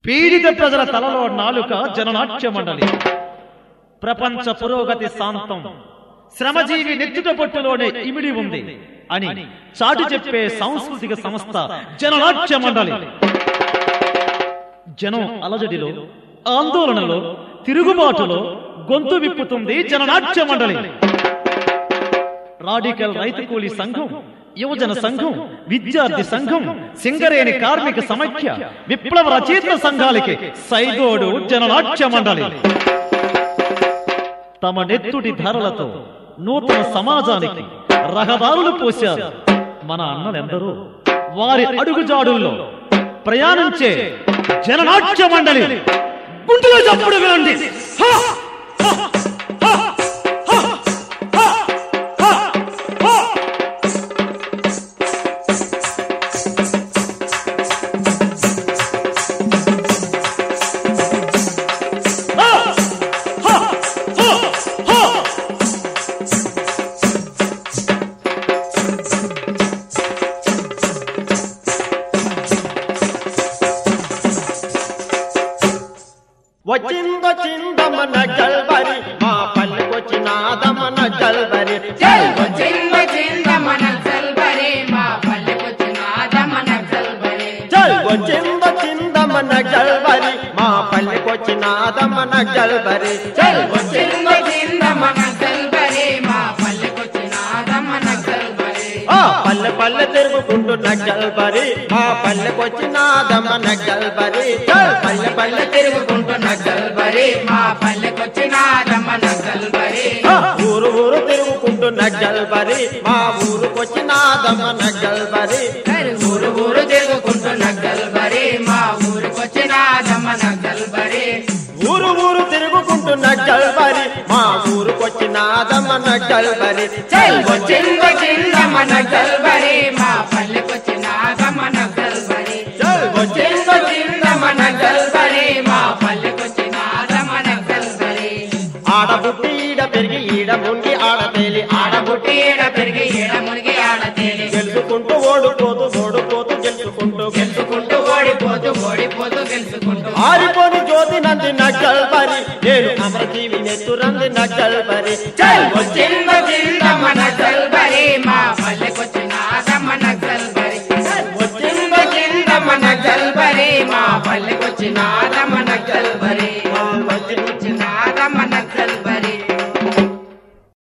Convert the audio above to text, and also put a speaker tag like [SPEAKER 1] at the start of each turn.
[SPEAKER 1] పీడిత ప్రజల తలలో నాలుక జననాట్య మండలి ప్రపంచ పురోగతి శాంతం శ్రమజీవి నెత్తుట పొట్టులోనే ఇమిడి ఉంది అని చాటి చెప్పే సాంస్కృతిక సంస్థ జననాట్య మండలి జనం అలజడిలో ఆందోళనలో తిరుగుబాటులో గొంతు విప్పుతుంది జననాట్య మండలి రాడికల్ రైతు కూలీ సంఘం యువజన సంఘం విద్యార్థి సంఘం సింగరేణి కార్మిక సమైక్య విప్లవ రచయిత సంఘాలకి సైగోడు జననాట్య మండలి తమ నెత్తుటి ధరలతో నూతన సమాజానికి రహదారులు పోశారు మన అన్నలెందరూ వారి అడుగుజాడుల్లో ప్రయాణించే జననాట్య మండలి గుండెలో చప్పుడు వినండి హా! హా! హా! హా! హా! హా! హా! హా! హా! హా! హా!
[SPEAKER 2] వచ్చిందొచ్చిందమన జల్బరి మా పల్లెకొచ్చినాదమన జల్బరి
[SPEAKER 3] చింద చింద మన చల్బరే మా పల్లెకొచ్చినాద మన చల్బరే
[SPEAKER 2] జల్ వచ్చిందొచ్చిందమన జల్బరి మా పల్లెకొచ్చినాదమన జల్బరి
[SPEAKER 3] చల్ చింద చింద మన చల్బరే మా పల్లెకొచ్చినాద మన చల్బరే
[SPEAKER 2] ఆ పల్లె పల్లె తిరుగుకుంటున్న జల్బరి మా పల్లెకొచ్చినాదమన జల్బరి జల్ పల్లె పల్లె
[SPEAKER 3] తిరుగుకుంటున్న చల్బరే మా పల్లెకొచ్చినాద మన చల్బరే
[SPEAKER 2] ఆ, ఊరు ఊరు తిరుగుకుంటున్న జల్బరి మా ఊరుకొచ్చినాదమన జల్బరి
[SPEAKER 3] ఊరు ఊరు తిరుగుకుంటున్న చల్బరే మా ఊరుకొచ్చినాద మన చల్బరే
[SPEAKER 2] ఊరు ఊరు తిరుగుకుంటున్న జల్బరి మా ఊరుకొచ్చినాదమన జల్బరి
[SPEAKER 3] చల్ చింద చింద మన చల్బరే మా పల్లెకొచ్చినాద మన చల్బరే
[SPEAKER 2] జల్
[SPEAKER 3] చింద చింద మన చల్బరే మా పల్లెకొచ్చినాద మన చల్బరే
[SPEAKER 2] ఆడబుట్టి ఈడ పెరిగి ఈడ ముంగి ఆడ తేలి ఆడ
[SPEAKER 3] ఆడబుట్టి ఏడ పెరిగి ఏడ మునిగి ఆడ తేలి
[SPEAKER 2] గెలుచుకుంటూ ఓడిపోతూ ఓడిపోతూ గెలుచుకుంటూ
[SPEAKER 3] గెలుచుకుంటూ ఓడిపోతూ ఓడిపోతూ గెలుచుకుంటూ
[SPEAKER 2] ఆరిపోని జ్యోతి నంది నగ్గల్బరి నేను అమరజీవి నెత్తురంది నగ్గల్బరి
[SPEAKER 3] చల్ చింద చింద మన చల్బరే మా పల్లెకొచ్చినాద మన చల్బరే చింద చింద మన చల్బరే మా పల్లెకొచ్చినాద